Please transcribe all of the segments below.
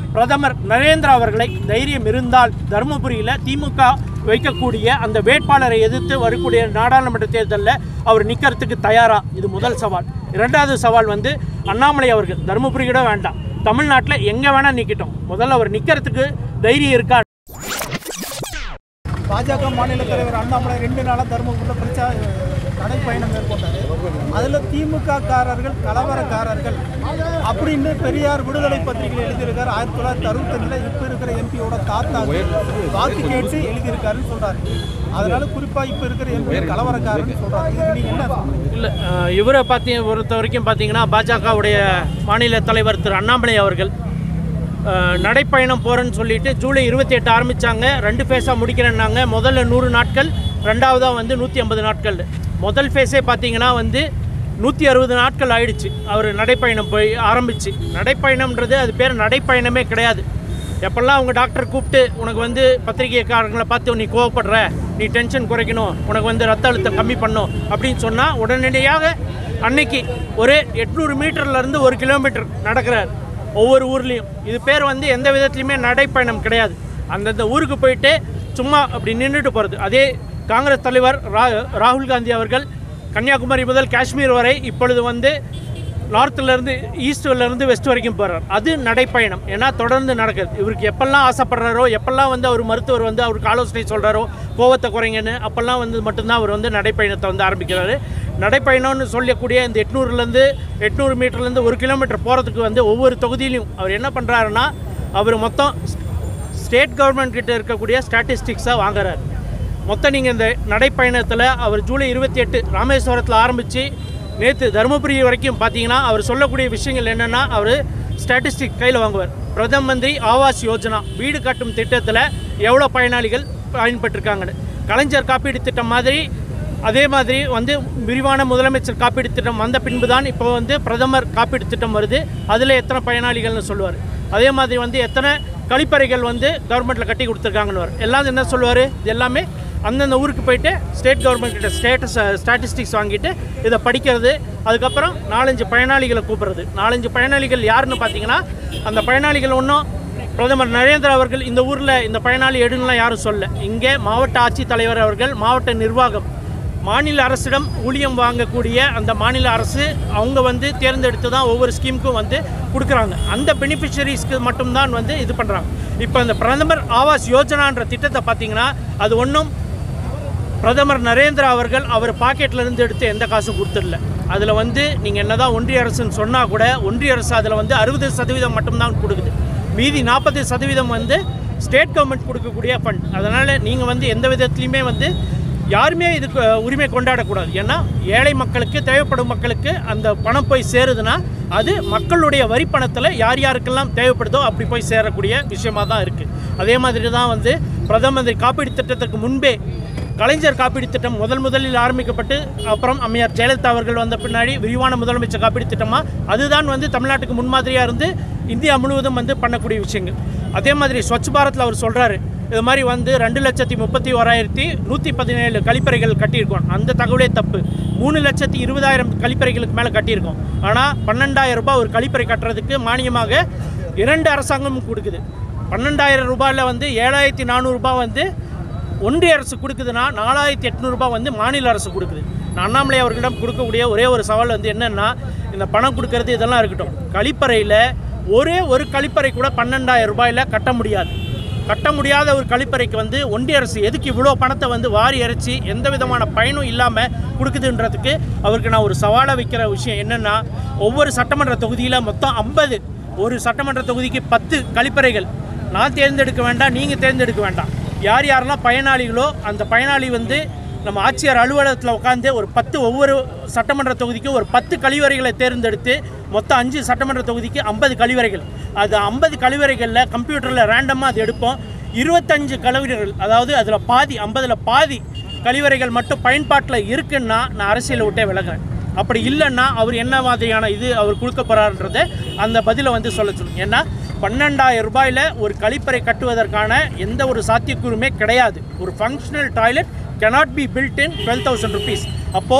பிரதமர் நரேந்திரா அவர்களை தைரியம் இருந்தால் தருமபுரியில் திமுக வைக்கக்கூடிய அந்த வேட்பாளரை எதிர்த்து வரக்கூடிய நாடாளுமன்ற தேர்தலில் அவர் நிற்கிறதுக்கு தயாரா இது முதல் சவால் இரண்டாவது சவால் வந்து அண்ணாமலை அவர்கள் தருமபுரி கூட வேண்டாம் தமிழ்நாட்டில் எங்கே வேணால் நிற்கட்டும் முதல்ல அவர் நிற்கிறதுக்கு தைரியம் இருக்கா பாஜக மாநில தலைவர் அண்ணாமலை ரெண்டு நாளாக தருமபுரியில் பிரச்சார நடைப்பயணம் மேற்கொண்டார் அதில் திமுக காரர்கள் கலவரக்காரர்கள் அப்படின்னு பெரியார் விடுதலை பத்திரிகையில் எழுதியிருக்காரு ஆயிரத்தி தொள்ளாயிரத்தி அறுபத்தஞ்சில் இப்போ இருக்கிற எம்பியோட தாத்தா வாக்கு கேட்டு எழுதியிருக்காருன்னு சொல்கிறாரு அதனால குறிப்பாக இப்போ இருக்கிற எம்பி கலவரக்காரன்னு சொல்கிறாரு இதுக்கு நீங்கள் என்ன சொல்றீங்க? இல்லை இவரை பார்த்தி பொறுத்த வரைக்கும் பார்த்தீங்கன்னா பாஜகவுடைய மாநில தலைவர் திரு அண்ணாமலை அவர்கள் அஹ், நடைப்பயணம் போகிறேன்னு சொல்லிட்டு ஜூலை இருபத்தி எட்டு ஆரம்பித்தாங்க ரெண்டு ஃபேஸாக முடிக்கிறேன்னாங்க முதல்ல நூறு நாட்கள் ரெண்டாவதாக வந்து நூற்றி ஐம்பது நாட்கள் முதல் ஃபேஸே பார்த்தீங்கன்னா வந்து நூற்றி அறுபது நாட்கள் ஆயிடுச்சு அவர் நடைப்பயணம் போய் ஆரம்பிச்சு நடைப்பயணம்ன்றது அது பேர் நடைப்பயணமே கிடையாது எப்பெல்லாம் அவங்க டாக்டர் கூப்பிட்டு உனக்கு வந்து பத்திரிகைக்காரங்களை பார்த்து நீ கோவப்படுற நீ டென்ஷன் குறைக்கணும் உனக்கு வந்து ரத்த அழுத்தம் கம்மி பண்ணும் அப்படின்னு சொன்னால் உடனடியாக அன்னைக்கு ஒரு எட்நூறு மீட்டர்லேருந்து ஒரு கிலோமீட்டர் நடக்கிறார் ஒவ்வொரு ஊர்லேயும் இது பேர் வந்து எந்த விதத்துலையுமே நடைப்பயணம் கிடையாது அந்தந்த ஊருக்கு போயிட்டு சும்மா அப்படி நின்றுட்டு போகிறது அதே காங்கிரஸ் தலைவர் ரா ராகுல் காந்தி அவர்கள் கன்னியாகுமரி முதல் காஷ்மீர் வரை இப்பொழுது வந்து நார்த்துலேருந்து ஈஸ்ட்லேருந்து வெஸ்ட் வரைக்கும் போகிறார் அது நடைப்பயணம் ஏன்னா தொடர்ந்து நடக்குது இவருக்கு எப்பெல்லாம் ஆசைப்படுறாரோ எப்பெல்லாம் வந்து அவர் மருத்துவர் வந்து அவருக்கு ஆலோசனை சொல்கிறாரோ கோவத்தை குறைங்கன்னு அப்போல்லாம் வந்து மட்டும்தான் அவர் வந்து நடைப்பயணத்தை வந்து ஆரம்பிக்கிறாரு நடைப்பயணம்னு சொல்லக்கூடிய இந்த எட்நூறுலேருந்து எட்நூறு மீட்டர்லேருந்து ஒரு கிலோமீட்டர் போகிறதுக்கு வந்து ஒவ்வொரு தொகுதியிலையும் அவர் என்ன பண்ணுறாருன்னா அவர் மொத்தம் ஸ்டேட் கவர்மெண்ட் கிட்ட இருக்கக்கூடிய ஸ்டாட்டிஸ்டிக்ஸாக வாங்குறாரு மொத்தம் நீங்கள் இந்த நடைப்பயணத்தில் அவர் ஜூலை இருபத்தி எட்டு ராமேஸ்வரத்தில் ஆரம்பித்து நேற்று தருமபுரி வரைக்கும் பார்த்தீங்கன்னா அவர் சொல்லக்கூடிய விஷயங்கள் என்னென்னா அவர் ஸ்டாட்டிஸ்டிக் கையில் வாங்குவார் பிரதம மந்திரி ஆவாஸ் யோஜனா வீடு கட்டும் திட்டத்தில் எவ்வளோ பயனாளிகள் பயன்பட்டிருக்காங்கன்னு கலைஞர் காப்பீடு திட்டம் மாதிரி அதே மாதிரி வந்து விரிவான முதலமைச்சர் காப்பீடு திட்டம் வந்த பின்பு தான் இப்போ வந்து பிரதமர் காப்பீடு திட்டம் வருது அதில் எத்தனை பயனாளிகள்னு சொல்லுவார் அதே மாதிரி வந்து எத்தனை கழிப்பறைகள் வந்து கவர்மெண்ட்டில் கட்டி கொடுத்துருக்காங்கன்னு வரும் எல்லாம் என்ன சொல்லுவார் இது எல்லாமே அந்தந்த ஊருக்கு போயிட்டு ஸ்டேட் கவர்மெண்ட் கிட்ட ஸ்டேட்டஸ் ஸ்டாட்டிஸ்டிக்ஸ் வாங்கிட்டு இதை படிக்கிறது அதுக்கப்புறம் நாலஞ்சு பயனாளிகளை கூப்பிடுறது நாலஞ்சு பயனாளிகள் யாருன்னு பார்த்தீங்கன்னா அந்த பயனாளிகள் ஒன்றும் பிரதமர் நரேந்திர அவர்கள் இந்த ஊரில் இந்த பயனாளி எடுன்னுலாம் யாரும் சொல்ல இங்கே மாவட்ட ஆட்சித்தலைவர் அவர்கள் மாவட்ட நிர்வாகம் மாநில அரசிடம் ஊழியம் வாங்கக்கூடிய அந்த மாநில அரசு அவங்க வந்து தேர்ந்தெடுத்து தான் ஒவ்வொரு ஸ்கீமுக்கும் வந்து கொடுக்குறாங்க அந்த பெனிஃபிஷரிஸ்க்கு மட்டும்தான் வந்து இது பண்ணுறாங்க இப்போ அந்த பிரதமர் ஆவாஸ் யோஜனான்ற திட்டத்தை பார்த்தீங்கன்னா அது ஒன்றும் பிரதமர் நரேந்திரா அவர்கள் அவர் பாக்கெட்ல இருந்து எடுத்து எந்த காசும் கொடுத்துடல அதில் வந்து நீங்கள் என்னதான் ஒன்றிய அரசுன்னு சொன்னால் கூட ஒன்றிய அரசு அதில் வந்து அறுபது சதவீதம் மட்டும்தான் கொடுக்குது மீதி நாற்பது சதவீதம் வந்து ஸ்டேட் கவர்மெண்ட் கொடுக்கக்கூடிய ஃபண்ட் அதனால் நீங்கள் வந்து எந்த விதத்துலையுமே வந்து யாருமே இதுக்கு அஹ், உரிமை கொண்டாடக்கூடாது ஏன்னா ஏழை மக்களுக்கு தேவைப்படும் மக்களுக்கு அந்த பணம் போய் சேருதுன்னா அது மக்களுடைய வரி பணத்தில் யார் யாருக்கெல்லாம் தேவைப்படுதோ அப்படி போய் சேரக்கூடிய விஷயமா தான் இருக்குது அதே மாதிரி தான் வந்து பிரதம மந்திரி காப்பீடு திட்டத்துக்கு முன்பே கலைஞர் காப்பீடு திட்டம் முதல் முதலில் ஆரம்பிக்கப்பட்டு அப்புறம் அம்மையார் ஜெயலலிதா அவர்கள் வந்த பின்னாடி விரிவான முதலமைச்சர் காப்பீடு திட்டமாக அதுதான் வந்து தமிழ்நாட்டுக்கு முன்மாதிரியாக இருந்து இந்தியா முழுவதும் வந்து பண்ணக்கூடிய விஷயங்கள் அதே மாதிரி ஸ்வச் பாரத்தில் அவர் சொல்கிறாரு இது மாதிரி வந்து ரெண்டு லட்சத்தி முப்பத்தி ஓராயிரத்தி நூற்றி பதினேழு கழிப்பறைகள் கட்டியிருக்கோம் அந்த தகவலே தப்பு மூணு லட்சத்தி இருபதாயிரம் கழிப்பறைகளுக்கு மேலே கட்டியிருக்கோம் ஆனால் பன்னெண்டாயிரம் ரூபாய் ஒரு கழிப்பறை கட்டுறதுக்கு மானியமாக இரண்டு அரசாங்கமும் கொடுக்குது பன்னெண்டாயிரம் ரூபாயில் வந்து ஏழாயிரத்தி நானூறுரூபா வந்து ஒன்றிய அரசு கொடுக்குதுன்னா நாலாயிரத்தி எட்நூறுபா வந்து மாநில அரசு கொடுக்குது நான் அண்ணாமலை அவர்களிடம் கொடுக்கக்கூடிய ஒரே ஒரு சவால் வந்து என்னென்னா இந்த பணம் கொடுக்கறது இதெல்லாம் இருக்கட்டும் கழிப்பறையில் ஒரே ஒரு கழிப்பறை கூட பன்னெண்டாயிரம் ரூபாயில் கட்ட முடியாது கட்ட முடியாத ஒரு கழிப்பறைக்கு வந்து ஒன்றிய அரசு எதுக்கு இவ்வளோ பணத்தை வந்து வாரி இறைச்சி எந்த விதமான பயனும் இல்லாமல் கொடுக்குதுன்றதுக்கு அவருக்கு நான் ஒரு சவாலாக வைக்கிற விஷயம் என்னென்னா ஒவ்வொரு சட்டமன்ற தொகுதியில் மொத்தம் ஐம்பது ஒரு சட்டமன்ற தொகுதிக்கு பத்து கழிப்பறைகள் நான் தேர்ந்தெடுக்க வேண்டாம் நீங்கள் தேர்ந்தெடுக்க வேண்டாம் யார் யாரெல்லாம் பயனாளிகளோ அந்த பயனாளி வந்து நம்ம ஆட்சியர் அலுவலகத்தில் உட்காந்து ஒரு பத்து ஒவ்வொரு சட்டமன்ற தொகுதிக்கும் ஒரு பத்து கழிவறைகளை தேர்ந்தெடுத்து மொத்தம் அஞ்சு சட்டமன்ற தொகுதிக்கு ஐம்பது கழிவறைகள் அது ஐம்பது கழிவறைகளில் கம்ப்யூட்டரில் ரேண்டமாக அது எடுப்போம் இருபத்தஞ்சு கழிவறைகள் அதாவது அதில் பாதி ஐம்பதில் பாதி கழிவறைகள் மட்டும் பயன்பாட்டில் இருக்குன்னா நான் அரசியலை விட்டே விலகுறேன் அப்படி இல்லைன்னா அவர் என்ன மாதிரியான இது அவர் கொடுக்க போகிறாருன்றதை அந்த பதிலை வந்து சொல்ல சொல்லுங்க ஏன்னா பன்னெண்டாயிரம் ரூபாயில் ஒரு கழிப்பறை கட்டுவதற்கான எந்த ஒரு சாத்தியக்கூறுமே கிடையாது ஒரு functional toilet cannot be built in twelve thousand rupees அப்போது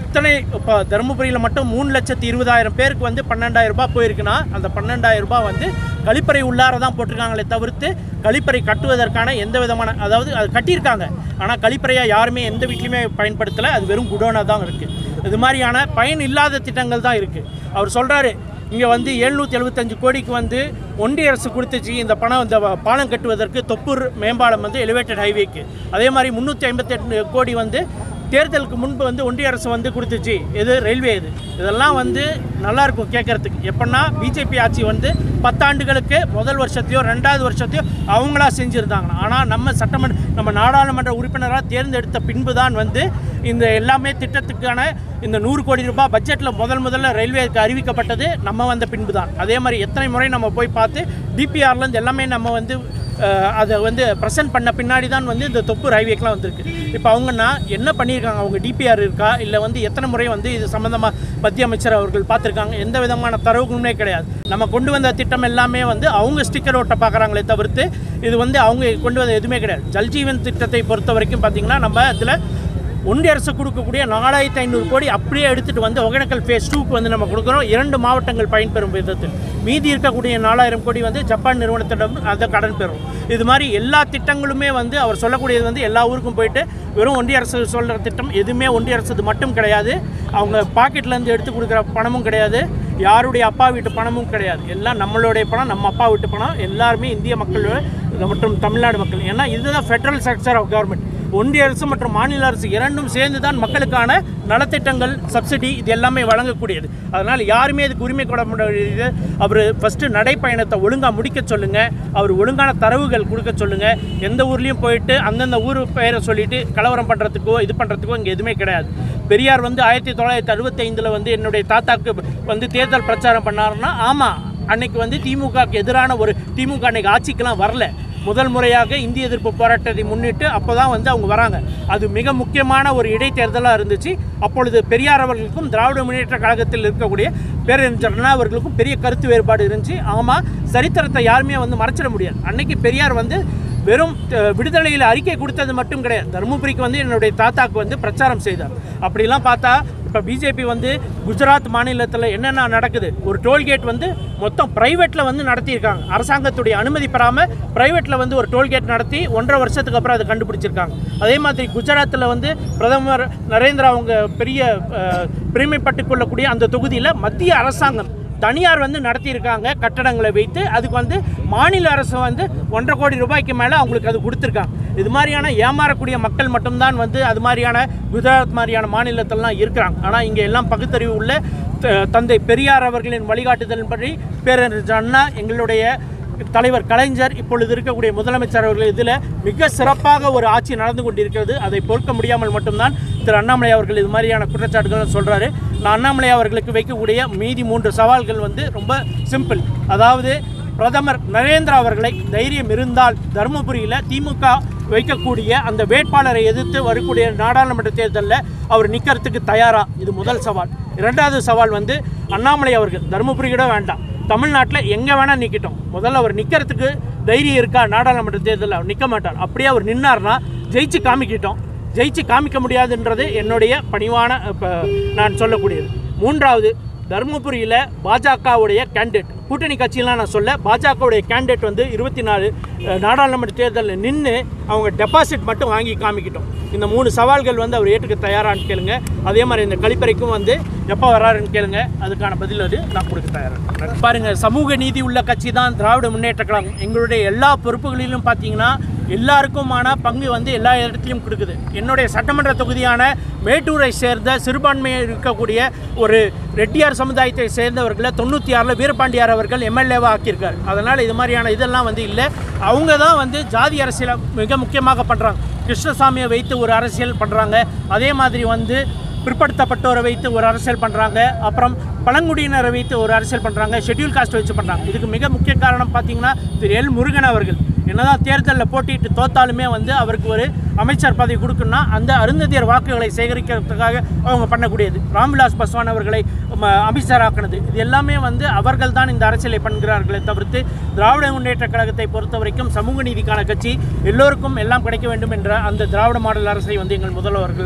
எத்தனை இப்போ தருமபுரியில் மட்டும் மூணு லட்சத்தி இருபதாயிரம் பேருக்கு வந்து பன்னெண்டாயிரம் ரூபாய் போயிருக்குன்னா அந்த பன்னெண்டாயிரம் ரூபாய் வந்து கழிப்பறை உள்ளார தான் போட்டிருக்காங்களே தவிர்த்து கழிப்பறை கட்டுவதற்கான எந்த விதமான அதாவது அது கட்டியிருக்காங்க ஆனால் கழிப்பறையாக யாருமே எந்த வீட்லையுமே பயன்படுத்தலை அது வெறும் குடோனாக தான் இருக்குது இது மாதிரியான பயன் இல்லாத திட்டங்கள் தான் இருக்குது அவர் சொல்கிறாரு இங்கே வந்து எழுநூற்றி எழுபத்தஞ்சு கோடிக்கு வந்து ஒன்றிய அரசு கொடுத்துச்சு இந்த பணம் இந்த வ- பாலம் கட்டுவதற்கு தொப்பூர் மேம்பாலம் வந்து எலிவேட்டட் ஹைவேக்கு அதே மாதிரி முந்நூற்றி ஐம்பத்தெட்டு கோடி வந்து தேர்தலுக்கு முன்பு வந்து ஒன்றிய அரசு வந்து கொடுத்துச்சு இது ரயில்வே இது இதெல்லாம் வந்து நல்லா இருக்கும் கேட்கறதுக்கு எப்படின்னா பிஜேபி ஆட்சி வந்து பத்தாண்டுகளுக்கு முதல் வருஷத்தையோ ரெண்டாவது வருஷத்தையோ அவங்களா செஞ்சுருந்தாங்க ஆனால் நம்ம சட்டமன்ற நம்ம நாடாளுமன்ற உறுப்பினராக தேர்ந்தெடுத்த பின்பு தான் வந்து இந்த எல்லாமே திட்டத்துக்கான இந்த நூறு கோடி ரூபாய் பட்ஜெட்டில் முதல் முதல்ல ரயில்வேக்கு அறிவிக்கப்பட்டது நம்ம வந்த பின்பு தான் அதே மாதிரி எத்தனை முறை நம்ம போய் பார்த்து டிபிஆர்லேருந்து எல்லாமே நம்ம வந்து அஹ், அதை வந்து ப்ரெசென்ட் பண்ண பின்னாடி தான் வந்து இந்த தொப்பு ரயில்வேக்கெலாம் வந்திருக்கு இப்போ அவங்கன்னா என்ன பண்ணியிருக்காங்க அவங்க டிபிஆர் இருக்கா இல்லை வந்து எத்தனை முறை வந்து இது சம்மந்தமாக மத்திய அமைச்சர் அவர்கள் பார்த்துருக்காங்க எந்த விதமான தரவுகளுமே கிடையாது நம்ம கொண்டு வந்த திட்டம் எல்லாமே வந்து அவங்க ஸ்டிக்கர் ஒட்ட பார்க்குறாங்களே தவிர்த்து இது வந்து அவங்க கொண்டு வந்த எதுவுமே கிடையாது ஜல்ஜீவன் திட்டத்தை பொறுத்த வரைக்கும் பார்த்திங்கன்னா நம்ம இதில் ஒன்றிய அரசு கொடுக்கக்கூடிய நாலாயிரத்தி ஐநூறு கோடி அப்படியே எடுத்துகிட்டு வந்து ஒகேனக்கல் ஃபேஸ் டூக்கு வந்து நம்ம கொடுக்குறோம் இரண்டு மாவட்டங்கள் பயன்பெறும் விதத்தில் மீதி இருக்கக்கூடிய நாலாயிரம் கோடி வந்து ஜப்பான் நிறுவனத்திடம் அந்த கடன் பெறும் இது மாதிரி எல்லா திட்டங்களுமே வந்து அவர் சொல்லக்கூடியது வந்து எல்லா ஊருக்கும் போயிட்டு வெறும் ஒன்றிய அரசு சொல்கிற திட்டம் எதுவுமே ஒன்றிய அரசு மட்டும் கிடையாது அவங்க பாக்கெட்லேருந்து எடுத்து கொடுக்குற பணமும் கிடையாது யாருடைய அப்பா வீட்டு பணமும் கிடையாது எல்லாம் நம்மளுடைய பணம் நம்ம அப்பா வீட்டு பணம் எல்லாருமே இந்திய மக்கள் மற்றும் தமிழ்நாடு மக்கள் ஏன்னா இதுதான் ஃபெடரல் ஸ்ட்ரக்சர் ஆஃப் கவர்மெண்ட் ஒன்றிய அரசு மற்றும் மாநில அரசு இரண்டும் சேர்ந்து தான் மக்களுக்கான நலத்திட்டங்கள் சப்சிடி இது எல்லாமே வழங்கக்கூடியது அதனால் யாருமே இதுக்கு உரிமை கொட முடியாது அவர் ஃபஸ்ட்டு நடைப்பயணத்தை ஒழுங்காக முடிக்க சொல்லுங்கள் அவர் ஒழுங்கான தரவுகள் கொடுக்க சொல்லுங்கள் எந்த ஊர்லேயும் போயிட்டு அந்தந்த ஊர் பெயரை சொல்லிட்டு கலவரம் பண்ணுறதுக்கோ இது பண்ணுறதுக்கோ இங்கே எதுவுமே கிடையாது பெரியார் வந்து ஆயிரத்தி தொள்ளாயிரத்தி அறுபத்தைந்தில் வந்து என்னுடைய தாத்தாக்கு வந்து தேர்தல் பிரச்சாரம் பண்ணாருன்னா ஆமாம் அன்னைக்கு வந்து திமுகவுக்கு எதிரான ஒரு திமுக அன்னைக்கு ஆட்சிக்கெல்லாம் வரல முதல் முறையாக இந்திய எதிர்ப்பு போராட்டத்தை முன்னிட்டு அப்போ தான் வந்து அவங்க வராங்க அது மிக முக்கியமான ஒரு இடைத்தேர்தலாக இருந்துச்சு அப்பொழுது பெரியார் அவர்களுக்கும் திராவிட முன்னேற்ற கழகத்தில் இருக்கக்கூடிய பேரறிஞர் அண்ணா அவர்களுக்கும் பெரிய கருத்து வேறுபாடு இருந்துச்சு ஆமாம் சரித்திரத்தை யாருமே வந்து மறைச்சிட முடியாது அன்னைக்கு பெரியார் வந்து வெறும் அஹ், விடுதலையில் அறிக்கை கொடுத்தது மட்டும் கிடையாது தருமபுரிக்கு வந்து என்னுடைய தாத்தாக்கு வந்து பிரச்சாரம் செய்தார் அப்படிலாம் பார்த்தா இப்போ பிஜேபி வந்து குஜராத் மாநிலத்தில் என்னென்ன நடக்குது ஒரு டோல்கேட் வந்து மொத்தம் ப்ரைவேட்டில் வந்து நடத்தியிருக்காங்க அரசாங்கத்துடைய அனுமதி பெறாமல் ப்ரைவேட்டில் வந்து ஒரு டோல்கேட் நடத்தி ஒன்றரை வருஷத்துக்கு அப்புறம் அதை கண்டுபிடிச்சிருக்காங்க அதே மாதிரி குஜராத்தில் வந்து பிரதமர் நரேந்திரா அவங்க பெரிய அஹ், பெருமைப்பட்டுக் கொள்ளக்கூடிய அந்த தொகுதியில் மத்திய அரசாங்கம் தனியார் வந்து நடத்தியிருக்காங்க கட்டடங்களை வைத்து அதுக்கு வந்து மாநில அரசு வந்து ஒன்றரை கோடி ரூபாய்க்கு மேலே அவங்களுக்கு அது கொடுத்துருக்காங்க இது மாதிரியான ஏமாறக்கூடிய மக்கள் மட்டும்தான் வந்து அது மாதிரியான குஜராத் மாதிரியான மாநிலத்திலலாம் இருக்கிறாங்க ஆனால் இங்கே எல்லாம் பகுத்தறிவு உள்ள த- தந்தை பெரியார் அவர்களின் வழிகாட்டுதலின்படி பேரறிஞர் அண்ணா எங்களுடைய தலைவர் கலைஞர் இப்பொழுது இருக்கக்கூடிய முதலமைச்சர் அவர்கள் இதில் மிக சிறப்பாக ஒரு ஆட்சி நடந்து கொண்டிருக்கிறது அதை பொறுக்க முடியாமல் மட்டும்தான் திரு அண்ணாமலை அவர்கள் இது மாதிரியான குற்றச்சாட்டுகள் சொல்கிறாரு நான் அண்ணாமலை அவர்களுக்கு வைக்கக்கூடிய மீதி மூன்று சவால்கள் வந்து ரொம்ப சிம்பிள் அதாவது பிரதமர் நரேந்திரா அவர்களை தைரியம் இருந்தால் தருமபுரியில் திமுக வைக்கக்கூடிய அந்த வேட்பாளரை எதிர்த்து வரக்கூடிய நாடாளுமன்ற தேர்தலில் அவர் நிற்கிறதுக்கு தயாரா இது முதல் சவால் இரண்டாவது சவால் வந்து அண்ணாமலை அவர்கள் தருமபுரி கூட வேண்டாம் தமிழ்நாட்டில் எங்கே வேணால் நிற்கட்டும் முதல்ல அவர் நிற்கிறதுக்கு தைரியம் இருக்கா நாடாளுமன்ற தேர்தலில் அவர் நிற்க மாட்டார் அப்படியே அவர் நின்னார்னா ஜெயிச்சு காமிக்கிட்டோம் ஜெயிச்சு காமிக்க முடியாதுன்றது என்னுடைய பணிவான இப்போ நான் சொல்லக்கூடியது மூன்றாவது தருமபுரியில் பாஜகவுடைய கேண்டிடேட் கூட்டணி கட்சியெலாம் நான் சொல்ல பாஜகவுடைய கேண்டிடேட் வந்து இருபத்தி நாலு அஹ், நாடாளுமன்ற தேர்தலில் நின்று அவங்க டெபாசிட் மட்டும் வாங்கி காமிக்கிட்டோம் இந்த மூணு சவால்கள் வந்து அவர் ஏற்றுக்க தயாரான்னு கேளுங்க அதே மாதிரி இந்த கழிப்பறைக்கும் வந்து எப்போ வராருன்னு கேளுங்க அதுக்கான பதில் அது நான் கொடுக்க தயாராக பாருங்க சமூக நீதி உள்ள கட்சி தான் திராவிட முன்னேற்ற கழகம் எங்களுடைய எல்லா பொறுப்புகளிலும் பார்த்தீங்கன்னா எல்லாருக்குமான பங்கு வந்து எல்லா இடத்துலையும் கொடுக்குது என்னுடைய சட்டமன்ற தொகுதியான மேட்டூரை சேர்ந்த சிறுபான்மையை இருக்கக்கூடிய ஒரு ரெட்டியார் சமுதாயத்தை சேர்ந்தவர்களை தொண்ணூற்றி ஆறில் வீரபாண்டியார் அவர்கள் எம்எல்ஏவாக ஆக்கியிருக்கார் அதனால் இது மாதிரியான இதெல்லாம் வந்து இல்லை அவங்க தான் வந்து ஜாதி அரசியலை மிக முக்கியமாக பண்ணுறாங்க கிருஷ்ணசாமியை வைத்து ஒரு அரசியல் பண்ணுறாங்க அதே மாதிரி வந்து பிற்படுத்தப்பட்டோரை வைத்து ஒரு அரசியல் பண்ணுறாங்க அப்புறம் பழங்குடியினரை வைத்து ஒரு அரசியல் பண்ணுறாங்க ஷெட்யூல் காஸ்ட் வச்சு பண்ணுறாங்க இதுக்கு மிக முக்கிய காரணம் பார்த்தீங்கன்னா திரு எல் முருகன் அவர்கள் என்னதான் தேர்தலில் போட்டிட்டு தோத்தாலுமே வந்து அவருக்கு ஒரு அமைச்சர் பதவி கொடுக்கணும்னா அந்த அருந்ததியர் வாக்குகளை சேகரிக்கிறதுக்காக அவங்க பண்ணக்கூடியது ராம்விலாஸ் பஸ்வான் அவர்களை ம, அமைச்சராக்குனது இது எல்லாமே வந்து அவர்கள் தான் இந்த அரசியலை பண்ணுகிறார்களே தவிர்த்து திராவிட முன்னேற்ற கழகத்தை பொறுத்த வரைக்கும் சமூக நீதிக்கான கட்சி எல்லோருக்கும் எல்லாம் கிடைக்க வேண்டும் என்ற அந்த திராவிட மாடல் அரசை வந்து எங்கள் முதல்வர்கள்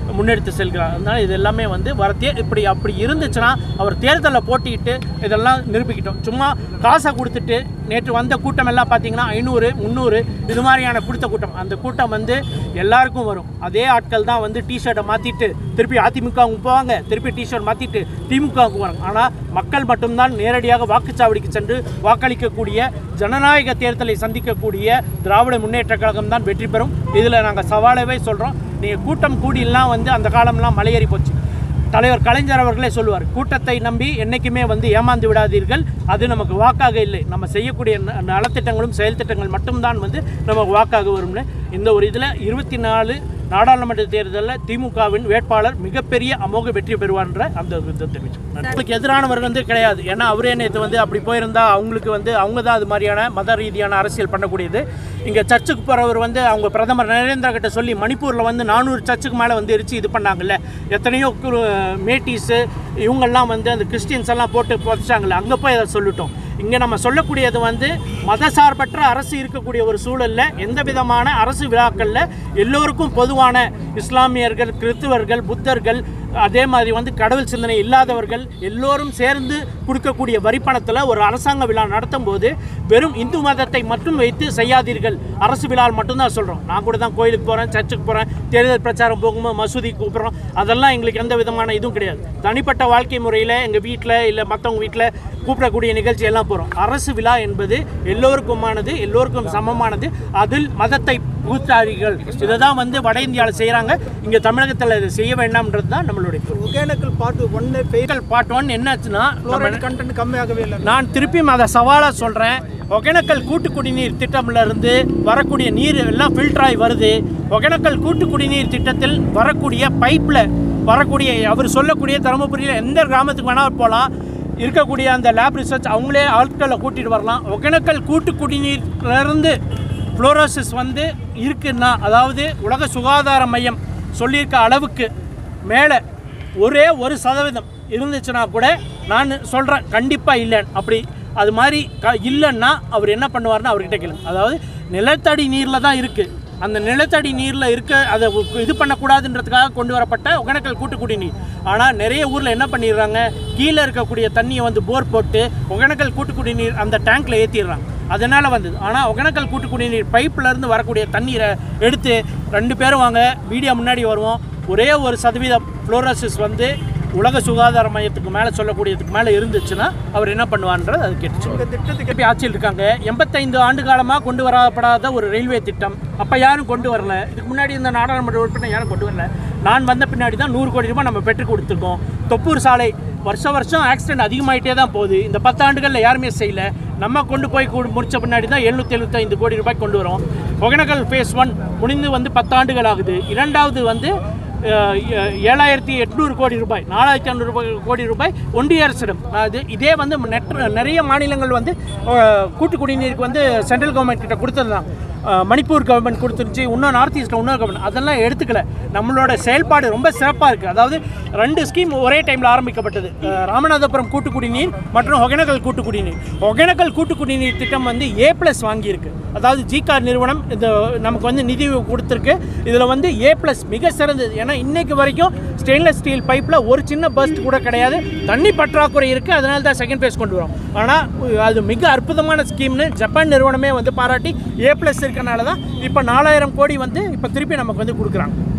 முன்னெடுத்து செல்கிறார் அதனால் இது எல்லாமே வந்து வர தே இப்படி அப்படி இருந்துச்சுன்னா அவர் தேர்தலில் போட்டியிட்டு இதெல்லாம் நிரூபிக்கிட்டோம் சும்மா காசை கொடுத்துட்டு நேற்று வந்த கூட்டம் எல்லாம் பார்த்தீங்கன்னா ஐநூறு முந்நூறு இது மாதிரியான கொடுத்த கூட்டம் அந்த கூட்டம் வந்து எல்லாருக்கும் வரும் அதே ஆட்கள் தான் வந்து டிஷர்ட்டை மாற்றிட்டு திருப்பி அதிமுகவுக்கு போவாங்க திருப்பி டிஷர்ட் மாற்றிட்டு திமுகவுக்கு வராங்க ஆனால் மக்கள் மட்டும்தான் நேரடியாக வாக்குச்சாவடிக்கு சென்று வாக்களிக்கக்கூடிய ஜனநாயக தேர்தலை சந்திக்கக்கூடிய திராவிட முன்னேற்ற கழகம் தான் வெற்றி பெறும் இதில் நாங்கள் சவாலாகவே சொல்கிறோம் நீங்கள் கூட்டம் கூடியெல்லாம் வந்து அந்த காலம்லாம் மலையேறி போச்சு தலைவர் கலைஞர் அவர்களே சொல்லுவார் கூட்டத்தை நம்பி என்றைக்குமே வந்து ஏமாந்து விடாதீர்கள் அது நமக்கு வாக்காக இல்லை நம்ம செய்யக்கூடிய ந- நலத்திட்டங்களும் செயல் திட்டங்கள் மட்டும்தான் வந்து நமக்கு வாக்காக வரும்னு இந்த ஒரு இதில் இருபத்தி நாலு நாடாளுமன்ற தேர்தலில் திமுகவின் வேட்பாளர் மிகப்பெரிய அமோக வெற்றி பெறுவார்ன்ற அந்த இதை தெரிவிச்சோம் அவங்களுக்கு எதிரானவர் வந்து கிடையாது ஏன்னா அவரே நேற்று வந்து அப்படி போயிருந்தா அவங்களுக்கு வந்து அவங்க தான் அது மாதிரியான மத ரீதியான அரசியல் பண்ணக்கூடியது இங்கே சர்ச்சுக்கு போகிறவர் வந்து அவங்க பிரதமர் நரேந்திர கிட்ட சொல்லி மணிப்பூரில் வந்து நானூறு சர்ச்சுக்கு மேலே வந்து எரிச்சு இது பண்ணாங்கல்ல எத்தனையோ கு- மேட்டிஸு இவங்கெல்லாம் வந்து அந்த கிறிஸ்டியன்ஸ் எல்லாம் போட்டு புதைச்சாங்கல்ல அங்கே போய் அதை சொல்லிட்டோம் இங்கே நம்ம சொல்லக்கூடியது வந்து மதசார்பற்ற அரசு இருக்கக்கூடிய ஒரு சூழலில் எந்த விதமான அரசு விழாக்களில் எல்லோருக்கும் பொதுவான இஸ்லாமியர்கள் கிறிஸ்துவர்கள் புத்தர்கள் அதே மாதிரி வந்து கடவுள் சிந்தனை இல்லாதவர்கள் எல்லோரும் சேர்ந்து கொடுக்கக்கூடிய வரிப்பணத்தில் ஒரு அரசாங்க விழா நடத்தும் போது வெறும் இந்து மதத்தை மட்டும் வைத்து செய்யாதீர்கள் அரசு விழாவில் மட்டும்தான் சொல்கிறோம் நான் கூட தான் கோயிலுக்கு போகிறேன் சர்ச்சுக்கு போகிறேன் தேர்தல் பிரச்சாரம் போகும்போது மசூதிக்கு கூப்பிட்றோம் அதெல்லாம் எங்களுக்கு எந்த விதமான இதுவும் கிடையாது தனிப்பட்ட வாழ்க்கை முறையில் எங்கள் வீட்டில் இல்லை மற்றவங்க வீட்டில் கூப்பிடக்கூடிய நிகழ்ச்சி எல்லாம் போகிறோம் அரசு விழா என்பது எல்லோருக்குமானது எல்லோருக்கும் சமமானது அதில் மதத்தை புகுத்தாரிகள் இதை தான் வந்து வட இந்தியாவில் செய்கிறாங்க இங்கே தமிழகத்தில் இதை செய்ய வேண்டாம்ன்றது தான் நம்மளுடைய ஒகேனக்கல் பாட்டு ஒன்று ஃபெயில் பார்ட் ஒன் என்னாச்சுன்னா நம்ம ஃப்ளோரைடு கண்டென்ட் கம்மியாகவே இல்லை நான் திருப்பியும் அதை சவாலாக சொல்கிறேன் ஒகேனக்கல் கூட்டு குடிநீர் திட்டம்ல இருந்து வரக்கூடிய நீர் எல்லாம் ஃபில்டர் ஆகி வருது ஒகேனக்கல் கூட்டு குடிநீர் திட்டத்தில் வரக்கூடிய பைப்பில் வரக்கூடிய அவர் சொல்லக்கூடிய தருமபுரியில் எந்த கிராமத்துக்கு வேணாலும் போகலாம் இருக்கக்கூடிய அந்த லேப் ரிசர்ச் அவங்களே ஆட்களை கூட்டிகிட்டு வரலாம் ஒகேனக்கல் கூட்டு குடிநீர்லேருந்து ஃப்ளோரோசிஸ் வந்து இருக்குன்னா அதாவது உலக சுகாதார மையம் சொல்லியிருக்க அளவுக்கு மேலே ஒரே ஒரு சதவீதம் இருந்துச்சுன்னா கூட நான் சொல்கிறேன் கண்டிப்பாக இல்லைன்னு அப்படி அது மாதிரி க இல்லைன்னா அவர் என்ன பண்ணுவார்னு அவர்கிட்ட கேளுங்க அதாவது நிலத்தடி நீரில் தான் இருக்குது அந்த நிலத்தடி நீரில் இருக்க அதை உ- இது பண்ணக்கூடாதுன்றதுக்காக கொண்டு வரப்பட்ட ஒகேனக்கல் கூட்டு குடிநீர் ஆனால் நிறைய ஊரில் என்ன பண்ணிடுறாங்க கீழே இருக்கக்கூடிய தண்ணியை வந்து போர் போட்டு ஒகேனக்கல் கூட்டு குடிநீர் அந்த டேங்க்கில் ஏற்றிடுறாங்க அதனால் வந்தது ஆனால் ஒகேனக்கல் கூட்டு குடிநீர் பைப்ல இருந்து வரக்கூடிய தண்ணீரை எடுத்து ரெண்டு பேரும் வாங்க வீடியோ முன்னாடி வருவோம் ஒரே ஒரு சதவீதம் ஃப்ளோரோசிஸ் வந்து உலக சுகாதார மையத்துக்கு மேலே சொல்லக்கூடியதுக்கு மேலே இருந்துச்சுன்னா அவர் என்ன பண்ணுவான்றது அது கேட்டுச்சு இந்த திட்டத்துக்கு திருப்பி ஆட்சியில் இருக்காங்க எண்பத்தைந்து ஆண்டு காலமாக கொண்டு வரப்படாத ஒரு ரயில்வே திட்டம் அப்போ யாரும் கொண்டு வரல இதுக்கு முன்னாடி இந்த நாடாளுமன்ற உறுப்பினர் யாரும் கொண்டு வரல நான் வந்த பின்னாடி தான் நூறு கோடி ரூபாய் நம்ம பெற்றுக் கொடுத்துருக்கோம் தொப்பூர் சாலை வருஷம் வருஷம் ஆக்சிடென்ட் அதிகமாயிட்டே தான் போகுது இந்த பத்தாண்டுகளில் யாருமே செய்யல நம்ம கொண்டு போய் கூ- முடிச்ச பின்னாடி தான் எழுநூற்றி எழுபத்தைந்து கோடி ரூபாய் கொண்டு வரோம் ஒகேனக்கல் ஃபேஸ் ஒன் முடிந்து வந்து பத்தாண்டுகள் ஆகுது இரண்டாவது வந்து அஹ், ஏ- ஏழாயிரத்தி எட்நூறு கோடி ரூபாய் நாலாயிரத்தி ஐநூறு ரூபாய் கோடி ரூபாய் ஒன்றிய அரசிடம் அது இதே வந்து நெட் நிறைய மாநிலங்கள் வந்து அஹ், கூட்டு குடிநீருக்கு வந்து சென்ட்ரல் கவர்மெண்ட் கிட்ட கொடுத்துருந்தாங்க அஹ், மணிப்பூர் கவர்மெண்ட் கொடுத்துருந்துச்சு இன்னும் நார்த் ஈஸ்ட்டில் இன்னொரு கவர்மெண்ட் அதெல்லாம் எடுத்துக்கல நம்மளோட செயல்பாடு ரொம்ப சிறப்பாக இருக்குது அதாவது ரெண்டு ஸ்கீம் ஒரே டைமில் ஆரம்பிக்கப்பட்டது அஹ், ராமநாதபுரம் கூட்டு குடிநீர் மற்றும் ஒகேனக்கல் கூட்டு குடிநீர் ஒகேனக்கல் கூட்டு குடிநீர் திட்டம் வந்து ஏ ப்ளஸ் வாங்கியிருக்கு அதாவது ஜிகார் நிறுவனம் இந்த நமக்கு வந்து நிதி கொடுத்துருக்கு இதில் வந்து ஏ ப்ளஸ் மிக சிறந்தது ஏன்னா இன்னைக்கு வரைக்கும் ஸ்டெயின்லெஸ் ஸ்டீல் பைப்பில் ஒரு சின்ன பஸ்ட் கூட கிடையாது தண்ணி பற்றாக்குறை இருக்குது அதனால தான் செகண்ட் பேஸ் கொண்டு வரோம் ஆனால் அது மிக அற்புதமான ஸ்கீம்னு ஜப்பான் நிறுவனமே வந்து பாராட்டி ஏ ப்ளஸ் இருக்கனால தான் இப்போ நாலாயிரம் கோடி வந்து இப்போ திருப்பி நமக்கு வந்து கொடுக்குறாங்க